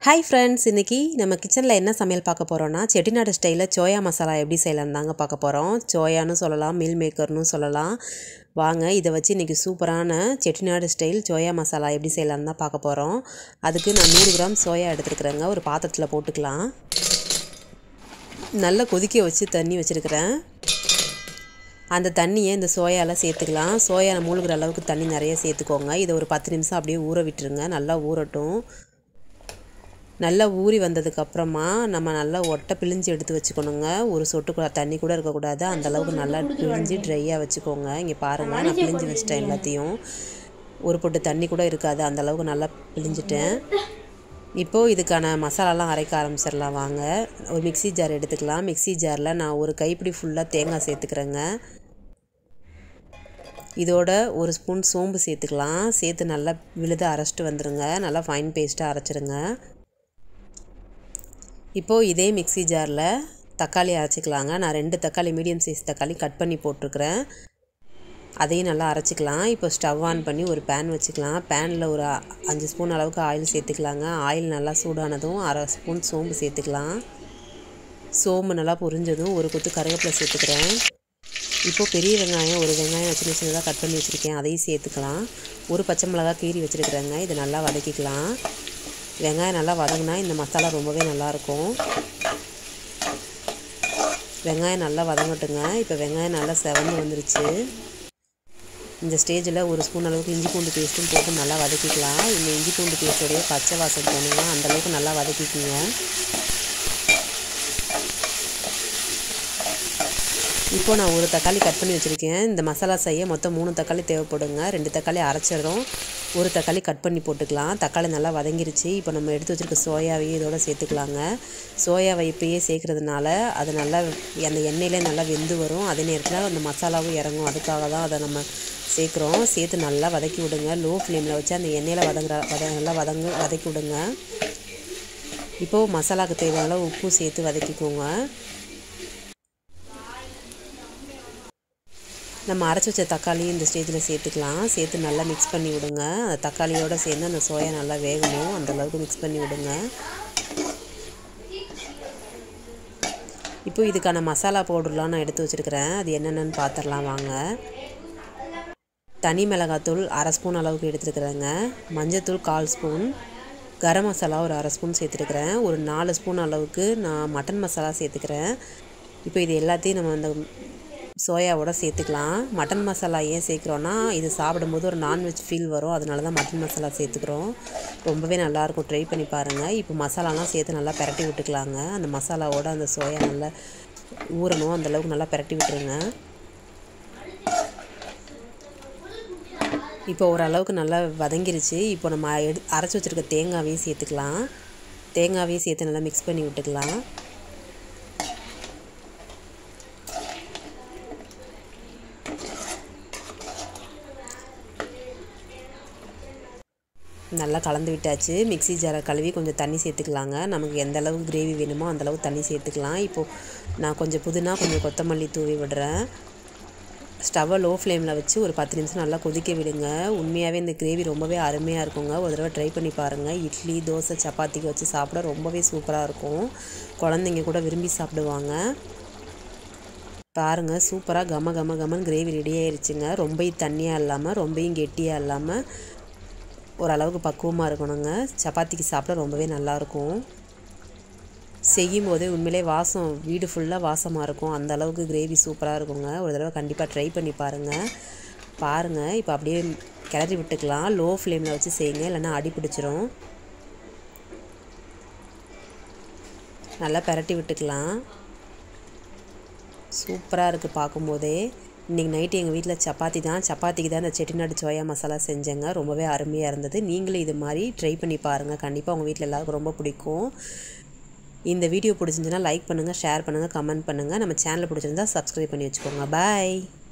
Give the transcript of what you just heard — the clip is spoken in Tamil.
ஹாய் ஃப்ரெண்ட்ஸ் இன்றைக்கி நம்ம கிச்சனில் என்ன சமையல் பார்க்க போகிறோன்னா செட்டிநாடு ஸ்டைலில் சோயா மசாலா எப்படி செய்யலாம்னு தாங்க பார்க்க போகிறோம் சோயான்னு சொல்லலாம் மீல் மேக்கர்னு சொல்லலாம் வாங்க இதை வச்சு இன்றைக்கி சூப்பரான செட்டிநாடு ஸ்டைல் சோயா மசாலா எப்படி செய்யலாம்னு தான் பார்க்க போகிறோம் அதுக்கு நான் நூறு கிராம் சோயா எடுத்துருக்குறேங்க ஒரு பாத்திரத்தில் போட்டுக்கலாம் நல்லா கொதிக்க வச்சு தண்ணி வச்சுருக்கிறேன் அந்த தண்ணியை இந்த சோயாவில் சேர்த்துக்கலாம் சோயா மூழ்கிற அளவுக்கு தண்ணி நிறைய சேர்த்துக்கோங்க இதை ஒரு பத்து நிமிஷம் அப்படியே ஊற விட்டுருங்க நல்லா ஊறட்டும் நல்லா ஊறி வந்ததுக்கப்புறமா நம்ம நல்லா ஒட்டை பிழிஞ்சு எடுத்து வச்சுக்கணுங்க ஒரு சொட்டு கூட தண்ணி கூட இருக்கக்கூடாது அந்தளவுக்கு நல்லா பிழிஞ்சு ட்ரையாக வச்சுக்கோங்க இங்கே பாருங்கள் நான் பிழிஞ்சு வச்சிட்டேன் எல்லாத்தையும் ஒரு பொட்டு தண்ணி கூட இருக்காது அந்தளவுக்கு நல்லா பிழிஞ்சிட்டேன் இப்போது இதுக்கான மசாலாலாம் அரைக்க ஆரம்பிச்சிடலாம் வாங்க ஒரு மிக்சி ஜார் எடுத்துக்கலாம் மிக்சி ஜாரில் நான் ஒரு கைப்பிடி ஃபுல்லாக தேங்காய் சேர்த்துக்கிறேங்க இதோட ஒரு ஸ்பூன் சோம்பு சேர்த்துக்கலாம் சேர்த்து நல்லா விழுத அரைச்சிட்டு வந்துடுங்க நல்லா ஃபைன் பேஸ்ட்டாக அரைச்சிருங்க இப்போது இதே மிக்சி ஜாரில் தக்காளி அரைச்சிக்கலாங்க நான் ரெண்டு தக்காளி மீடியம் சைஸ் தக்காளி கட் பண்ணி போட்டிருக்கிறேன் அதையும் நல்லா அரைச்சிக்கலாம் இப்போ ஸ்டவ் ஆன் பண்ணி ஒரு பேன் வச்சுக்கலாம் பேனில் ஒரு அஞ்சு ஸ்பூன் அளவுக்கு ஆயில் சேர்த்துக்கலாங்க ஆயில் நல்லா சூடானதும் அரை ஸ்பூன் சோம்பு சேர்த்துக்கலாம் சோம்பு நல்லா பொரிஞ்சதும் ஒரு கொத்து கருவேப்பிலை சேர்த்துக்கிறேன் இப்போது பெரிய வெங்காயம் ஒரு வெங்காயம் சின்ன சின்னதாக கட் பண்ணி வச்சுருக்கேன் அதையும் சேர்த்துக்கலாம் ஒரு பச்சை மிளகா கீறி வச்சுருக்குறேங்க இதை நல்லா வதக்கிக்கலாம் வெங்காயம் நல்லா வதங்கினா இந்த மசாலா ரொம்பவே நல்லாயிருக்கும் வெங்காயம் நல்லா வதங்கட்டுங்க இப்போ வெங்காயம் நல்லா செவந்து வந்துருச்சு இந்த ஸ்டேஜில் ஒரு ஸ்பூன் அளவுக்கு இஞ்சி பூண்டு பேஸ்ட்டும் போட்டு நல்லா வதக்கிக்கலாம் இந்த இஞ்சி பூண்டு பேஸ்ட்டோடைய பச்சை வாசம் போனீங்க அந்தளவுக்கு நல்லா வதக்கிக்கிங்க இப்போ நான் ஒரு தக்காளி கட் பண்ணி வச்சுருக்கேன் இந்த மசாலா செய்ய மொத்தம் மூணு தக்காளி தேவைப்படுங்க ரெண்டு தக்காளி அரைச்சிடும் ஒரு தக்காளி கட் பண்ணி போட்டுக்கலாம் தக்காளி நல்லா வதங்கிருச்சு இப்போ நம்ம எடுத்து வச்சுருக்க சோயாவையும் இதோட சேர்த்துக்கலாங்க சோயாவை இப்பயே சேர்க்குறதுனால அது நல்லா அந்த எண்ணெயிலே நல்லா வெந்து வரும் அதே நேரத்தில் அந்த மசாலாவும் இறங்கும் அதுக்காக தான் அதை நம்ம சேர்க்குறோம் சேர்த்து நல்லா வதக்கி விடுங்க லோ ஃப்ளேமில் வச்சு அந்த எண்ணெயில் வதங்குற வத நல்லா வதங்க வதக்கி விடுங்க இப்போது மசாலாவுக்கு தேவையான உப்பு சேர்த்து வதக்கிக்கோங்க நம்ம அரைச்சி வச்ச தக்காளி இந்த ஸ்டேஜில் சேர்த்துக்கலாம் சேர்த்து நல்லா மிக்ஸ் பண்ணி விடுங்க அந்த தக்காளியோடு சேர்ந்து அந்த சோயா நல்லா வேகணும் அந்தளவுக்கு மிக்ஸ் பண்ணி விடுங்க இப்போ இதுக்கான மசாலா பவுடர்லாம் நான் எடுத்து வச்சுருக்கிறேன் அது என்னென்னு பார்த்துடலாம் வாங்க தனி மிளகாத்தூள் அரை ஸ்பூன் அளவுக்கு எடுத்துருக்குறேங்க மஞ்சத்தூள் கால் ஸ்பூன் கரம் மசாலா ஒரு அரை ஸ்பூன் சேர்த்துருக்குறேன் ஒரு நாலு ஸ்பூன் அளவுக்கு நான் மட்டன் மசாலா சேர்த்துக்கிறேன் இப்போ இது எல்லாத்தையும் நம்ம அந்த சோயாவோட சேர்த்துக்கலாம் மட்டன் மசாலா ஏன் சேர்க்குறோன்னா இது சாப்பிடும்போது ஒரு நான்வெஜ் ஃபீல் வரும் அதனால தான் மட்டன் மசாலா சேர்த்துக்கிறோம் ரொம்பவே நல்லாயிருக்கும் ட்ரை பண்ணி பாருங்கள் இப்போ மசாலாலாம் சேர்த்து நல்லா பெரட்டி விட்டுக்கலாங்க அந்த மசாலாவோட அந்த சோயா நல்லா ஊறணும் அந்தளவுக்கு நல்லா பெரட்டி விட்டுருங்க இப்போ ஓரளவுக்கு நல்லா வதங்கிருச்சு இப்போ நம்ம எடு அரைச்சி வச்சுருக்க தேங்காவையும் சேர்த்துக்கலாம் தேங்காவையும் சேர்த்து நல்லா மிக்ஸ் பண்ணி விட்டுக்கலாம் நல்லா கலந்து விட்டாச்சு மிக்சி ஜாரை கழுவி கொஞ்சம் தண்ணி சேர்த்துக்கலாங்க நமக்கு எந்த அளவுக்கு கிரேவி வேணுமோ அந்தளவுக்கு தண்ணி சேர்த்துக்கலாம் இப்போது நான் கொஞ்சம் புதினா கொஞ்சம் கொத்தமல்லி தூவி விடுறேன் ஸ்டவ்வை லோ ஃப்ளேமில் வச்சு ஒரு பத்து நிமிஷம் நல்லா கொதிக்க விடுங்க உண்மையாகவே இந்த கிரேவி ரொம்பவே அருமையாக இருக்குங்க ஒரு தடவை ட்ரை பண்ணி பாருங்கள் இட்லி தோசை சப்பாத்திக்கு வச்சு சாப்பிட ரொம்பவே சூப்பராக இருக்கும் குழந்தைங்க கூட விரும்பி சாப்பிடுவாங்க பாருங்கள் சூப்பராக கம கம கமன் கிரேவி ரெடி ஆயிடுச்சுங்க ரொம்பவும் தண்ணியாக இல்லாமல் ரொம்பவும் கெட்டியாக இல்லாமல் ஓரளவுக்கு பக்குவமாக இருக்கணுங்க சப்பாத்திக்கு சாப்பிட ரொம்பவே நல்லாயிருக்கும் செய்யும் போதே உண்மையிலே வாசம் வீடு ஃபுல்லாக வாசமாக இருக்கும் அந்த அளவுக்கு கிரேவி சூப்பராக இருக்குங்க ஒரு தடவை கண்டிப்பாக ட்ரை பண்ணி பாருங்கள் பாருங்கள் இப்போ அப்படியே கிளறி விட்டுக்கலாம் லோ ஃப்ளேமில் வச்சு செய்யுங்க இல்லைன்னா அடி பிடிச்சிரும் நல்லா பரட்டி விட்டுக்கலாம் சூப்பராக இருக்குது பார்க்கும்போதே இன்றைக்கி நைட்டு எங்கள் வீட்டில் சப்பாத்தி தான் சப்பாத்திக்கு தான் இந்த செட்டிநாடு சோயா மசாலா செஞ்சேங்க ரொம்பவே அருமையாக இருந்தது நீங்களும் இது மாதிரி ட்ரை பண்ணி பாருங்கள் கண்டிப்பாக உங்கள் வீட்டில் எல்லாருக்கும் ரொம்ப பிடிக்கும் இந்த வீடியோ பிடிச்சிருந்துச்சுன்னா லைக் பண்ணுங்கள் ஷேர் பண்ணுங்கள் கமெண்ட் பண்ணுங்கள் நம்ம சேனல் பிடிச்சிருந்தா சப்ஸ்கிரைப் பண்ணி வச்சுக்கோங்க பாய்